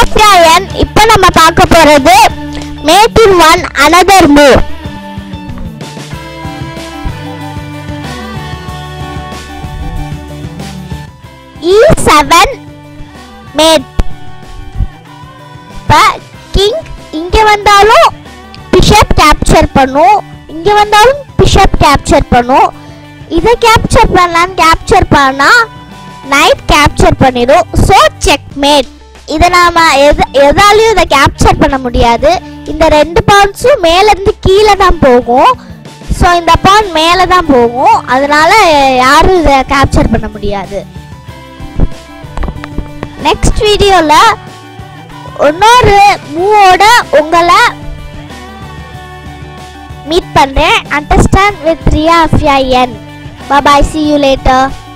FIN இப்போ நம்ம பார்க்க போறது mate in one another move E seven mate இப்போ கிங் இங்கே வந்தாலும் பிஷப் கேப்சர் பண்ணும் இங்கே வந்தாலும் பிஷப் கேப்சர் பண்ணும் இதை கேப்சர் பண்ணலான்னு கேப்சர் பண்ணா நைட் கேப்சர் பண்ணிடும் ஸோ செக் மேட் இதை நாம எது எதாலையும் இதை கேப்சர் பண்ண முடியாது இந்த ரெண்டு பாயிண்ட்ஸும் மேலேருந்து கீழே தான் போகும் ஸோ இந்த பாயிண்ட் மேலே தான் போகும் அதனால யாரும் இதை கேப்சர் பண்ண முடியாது நெக்ஸ்ட் வீடியோவில் இன்னொரு மூவோட உங்களை மீட் பண்ணுறேன் அண்டர்ஸ்டாண்ட் வித் ரியா என் பாய் சி யூ லேட்டர்